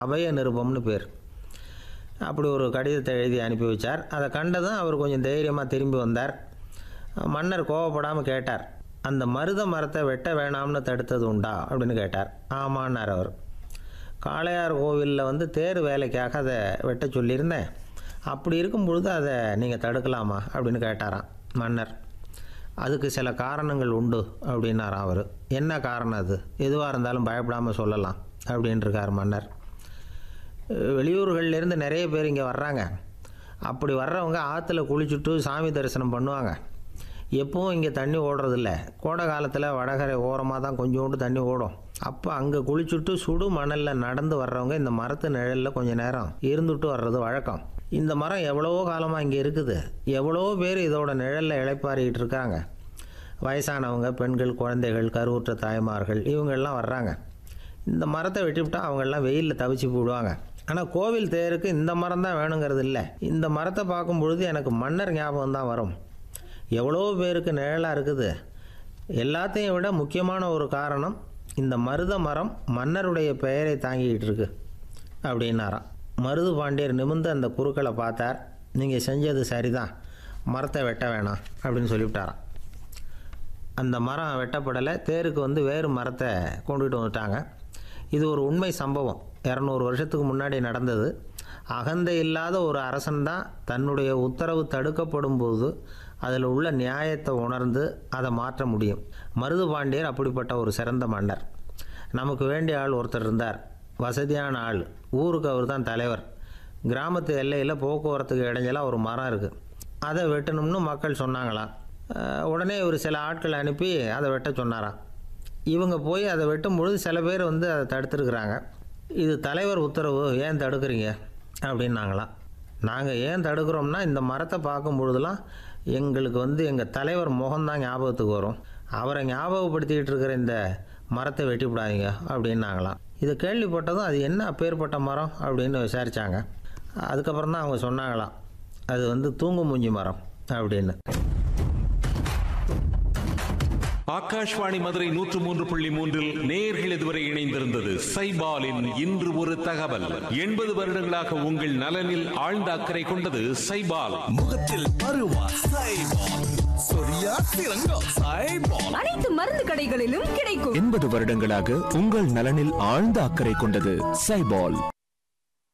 அபய நிருபம்னு பேர் அப்படி ஒரு கடிதத்தை எழுதி அனுப்பி வச்சார் அதை கண்டதும் அவர் கொஞ்சம் தைரியமாக திரும்பி வந்தார் மன்னர் கோவப்படாமல் கேட்டார் அந்த மருத மரத்தை வெட்ட வேணாம்னு தடுத்தது உண்டா அப்படின்னு கேட்டார் ஆமான்னார் அவர் காளையார் கோவிலில் வந்து தேர் வேலைக்காக அதை வெட்ட சொல்லியிருந்தேன் அப்படி இருக்கும் பொழுது அதை நீங்கள் தடுக்கலாமா அப்படின்னு கேட்டாராம் மன்னர் அதுக்கு சில காரணங்கள் உண்டு அப்படின்னாராம் அவர் என்ன காரணம் அது எதுவாக இருந்தாலும் பயப்படாமல் சொல்லலாம் அப்படின்ட்டுருக்கார் மன்னர் வெளியூர்கள்லேருந்து நிறைய பேர் இங்கே வர்றாங்க அப்படி வர்றவங்க ஆற்றுல குளிச்சுட்டு சாமி தரிசனம் பண்ணுவாங்க எப்பவும் இங்கே தண்ணி ஓடுறதில்ல கோடை காலத்தில் வடகரை ஓரமாக தான் கொஞ்சோண்டு தண்ணி ஓடும் அப்போ அங்கே குளிச்சுட்டு சுடு மணலில் நடந்து வர்றவங்க இந்த மரத்து நிழலில் கொஞ்ச நேரம் இருந்துட்டு வர்றது வழக்கம் இந்த மரம் எவ்வளவோ காலமாக இங்கே இருக்குது எவ்வளவோ பேர் இதோட நிழலில் இளைப்பாறிக்கிட்டு இருக்காங்க வயசானவங்க பெண்கள் குழந்தைகள் கருவுற்ற தாய்மார்கள் இவங்கெல்லாம் வர்றாங்க இந்த மரத்தை வெட்டிவிட்டால் அவங்கெல்லாம் வெயிலில் தவிச்சு போடுவாங்க ஆனால் கோவில் தேருக்கு இந்த மரம் தான் வேணுங்கிறது இல்லை இந்த மரத்தை பார்க்கும் பொழுது எனக்கு மன்னர் ஞாபகம் தான் வரும் எவ்வளோ பேருக்கு நிழலாக இருக்குது எல்லாத்தையும் விட முக்கியமான ஒரு காரணம் இந்த மருத மரம் மன்னருடைய பெயரை தாங்கிக்கிட்டு இருக்கு அப்படின்னாராம் மருது பாண்டியர் நிமிர்ந்து அந்த குறுக்களை பார்த்தார் நீங்கள் செஞ்சது சரிதான் மரத்தை வெட்ட வேணாம் அப்படின்னு சொல்லிவிட்டாராம் அந்த மரம் வெட்டப்படலை தேருக்கு வந்து வேறு மரத்தை கொண்டுகிட்டு வந்துட்டாங்க இது ஒரு உண்மை சம்பவம் இரநூறு வருஷத்துக்கு முன்னாடி நடந்தது அகந்தை இல்லாத ஒரு அரசன் தான் தன்னுடைய உத்தரவு தடுக்கப்படும் போது அதில் உள்ள நியாயத்தை உணர்ந்து அதை மாற்ற முடியும் மருது பாண்டியர் அப்படிப்பட்ட ஒரு சிறந்த மன்னர் நமக்கு வேண்டிய ஆள் ஒருத்தர் இருந்தார் வசதியான ஆள் ஊருக்கு அவர் தான் தலைவர் கிராமத்து எல்லையில் போக்குவரத்துக்கு இடைஞ்சலாக ஒரு மரம் இருக்குது அதை வெட்டணும்னு மக்கள் சொன்னாங்களாம் அஹ் உடனே ஒரு சில ஆட்கள் அனுப்பி அதை வெட்ட சொன்னாராம் இவங்க போய் அதை வெட்டும் பொழுது சில பேர் வந்து அதை தடுத்துருக்குறாங்க இது தலைவர் உத்தரவு ஏன் தடுக்கிறீங்க அப்படின்னாங்களாம் நாங்கள் ஏன் தடுக்கிறோம்னா இந்த மரத்தை பார்க்கும் பொழுதுலாம் எங்களுக்கு வந்து எங்கள் தலைவர் முகம்தான் ஞாபகத்துக்கு வரும் அவரை ஞாபகப்படுத்திக்கிட்டு இருக்கிற இந்த மரத்தை வெட்டி விடாதீங்க அப்படின்னாங்களாம் இதை கேள்விப்பட்டதும் அது என்ன அப்பேற்பட்ட மரம் அப்படின்னு விசாரித்தாங்க அதுக்கப்புறம் தான் அவங்க சொன்னாங்களாம் அது வந்து தூங்கு மூஞ்சி மரம் அப்படின்னு ஆகாஷ்வாணி மதுரை நூற்று மூன்று புள்ளி மூன்றில் நேர்கள் இதுவரை இணைந்திருந்தது சைபாலின் இன்று ஒரு தகவல் எண்பது வருடங்களாக உங்கள் நலனில் ஆழ்ந்த அக்கறை கொண்டது சைபால் முகத்தில் பருவா சைபால் சொரியா சிறங்கம் சைபால் அனைத்து மருந்து கடைகளிலும் கிடைக்கும் எண்பது வருடங்களாக உங்கள் நலனில் ஆழ்ந்த அக்கறை கொண்டது சைபால்